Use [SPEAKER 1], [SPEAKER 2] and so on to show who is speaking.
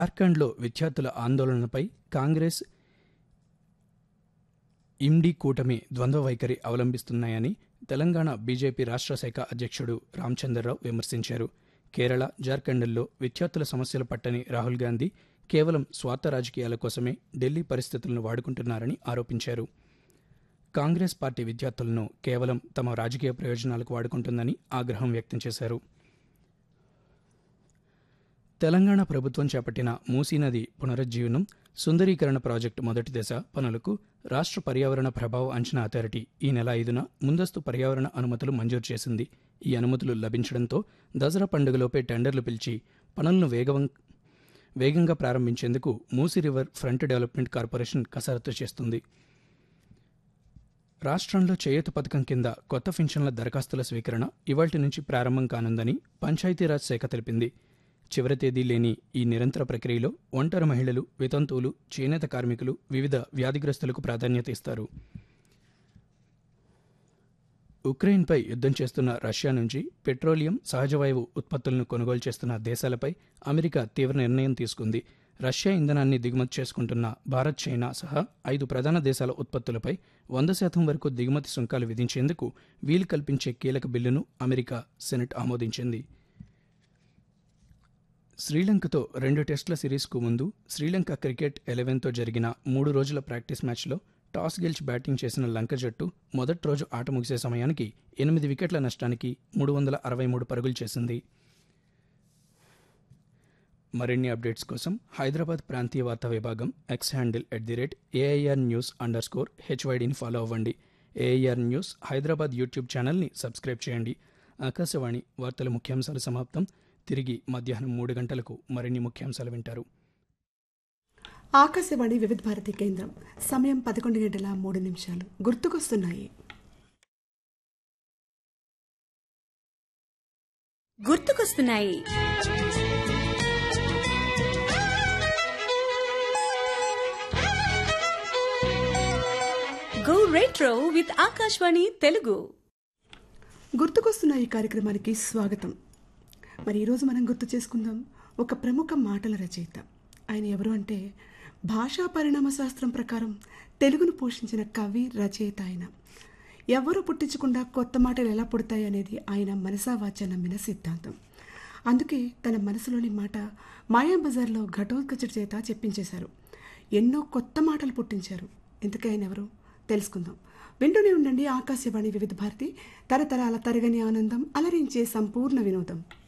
[SPEAKER 1] జార్ఖండ్లో విద్యార్థుల ఆందోళనపై కాంగ్రెస్ ఇండి కూటమి ద్వంద్వ వైఖరి అవలంబిస్తున్నాయని తెలంగాణ బీజేపీ రాష్ట్ర శాఖ అధ్యక్షుడు రామచంద్రరావు విమర్శించారు కేరళ జార్ఖండ్లో విద్యార్థుల సమస్యలు పట్టని రాహుల్ గాంధీ కేవలం స్వార్థ రాజకీయాల కోసమే ఢిల్లీ పరిస్థితులను వాడుకుంటున్నారని ఆరోపించారు కాంగ్రెస్ పార్టీ విద్యార్థులను కేవలం తమ రాజకీయ ప్రయోజనాలకు వాడుకుంటుందని ఆగ్రహం వ్యక్తం చేశారు తెలంగాణ ప్రభుత్వం చేపట్టిన మూసీ నది పునరుజ్జీవనం సుందరీకరణ ప్రాజెక్టు మొదటి దశ పనులకు రాష్ట్ర పర్యావరణ ప్రభావ అంచనా అథారిటీ ఈ నెల ఐదున ముందస్తు పర్యావరణ అనుమతులు మంజూరు చేసింది ఈ అనుమతులు లభించడంతో దసరా పండుగలోపే టెండర్లు పిలిచి పనులను వేగవం వేగంగా ప్రారంభించేందుకు Musi river front development corporation కసరత్తు చేస్తుంది రాష్ట్రంలో చేయూత పథకం కింద కొత్త పింఛన్ల దరఖాస్తుల స్వీకరణ ఇవాల్టి నుంచి ప్రారంభం కానుందని పంచాయతీరాజ్ శాఖ తెలిపింది చివరి తేదీ లేని ఈ నిరంతర ప్రక్రియలో ఒంటరి మహిళలు వితంతువులు చేనేత కార్మికులు వివిధ వ్యాధిగ్రస్తులకు ప్రాధాన్యత ఇస్తారు ఉక్రెయిన్పై యుద్ధం చేస్తున్న రష్యా నుంచి పెట్రోలియం సహజవాయువు ఉత్పత్తులను కొనుగోలు చేస్తున్న దేశాలపై అమెరికా తీవ్ర నిర్ణయం తీసుకుంది రష్యా ఇంధనాన్ని దిగుమతి చేసుకుంటున్న భారత్ చైనా సహా ఐదు ప్రధాన దేశాల ఉత్పత్తులపై వంద శాతం వరకు దిగుమతి సుంకాలు విధించేందుకు వీలు కల్పించే కీలక బిల్లును అమెరికా సెనెట్ ఆమోదించింది శ్రీలంకతో రెండు టెస్టుల సిరీస్కు ముందు శ్రీలంక క్రికెట్ ఎలెవెన్తో జరిగిన మూడు రోజుల ప్రాక్టీస్ మ్యాచ్లో టాస్ గెలిచి బ్యాటింగ్ చేసిన లంక జట్టు మొదటి రోజు ఆట ముగిసే సమయానికి ఎనిమిది వికెట్ల నష్టానికి మూడు వందల అరవై మూడు పరుగులు చేసింది మరిన్ని అప్డేట్స్ కోసం హైదరాబాద్ ప్రాంతీయ వార్తా విభాగం X handle at the rate AIR news underscore హెచ్వైడిని ఫాలో అవ్వండి ఏఐఆర్ న్యూస్ హైదరాబాద్ యూట్యూబ్ ఛానల్ని సబ్స్క్రైబ్ చేయండి ఆకాశవాణి వార్తల ముఖ్యాంశాలు సమాప్తం తిరిగి మధ్యాహ్నం మూడు గంటలకు మరిన్ని ముఖ్యాంశాలు వింటారు
[SPEAKER 2] ఆకాశవాణి వివిధ భారతి కేంద్రం సమయం పదకొండు గంటల మూడు నిమిషాలు గుర్తుకొస్తున్నాయి
[SPEAKER 3] గుర్తుకొస్తున్నాయి go retro with Akashvani Telugu
[SPEAKER 2] గుర్తుకొస్తున్న ఈ కార్యక్రమానికి స్వాగతం మరి ఈరోజు మనం గుర్తు చేసుకుందాం ఒక ప్రముఖ మాటల రచయిత ఆయన ఎవరు అంటే భాషా పరిణామ శాస్త్రం ప్రకారం తెలుగును పోషించిన కవి రచయిత ఆయన ఎవరు పుట్టించకుండా కొత్త మాటలు ఎలా పుడతాయి అనేది ఆయన మనసావాచ నమ్మిన సిద్ధాంతం అందుకే తన మనసులోని మాట మాయాబజార్లో ఘటోత్కచుడి చేత చెప్పించేశారు ఎన్నో కొత్త మాటలు పుట్టించారు ఇంతకీ ఆయన ఎవరు తెలుసుకుందాం వింటూనే ఉండండి ఆకాశవాణి వివిధ భారతి తరతరాల తరగని ఆనందం అలరించే సంపూర్ణ వినోదం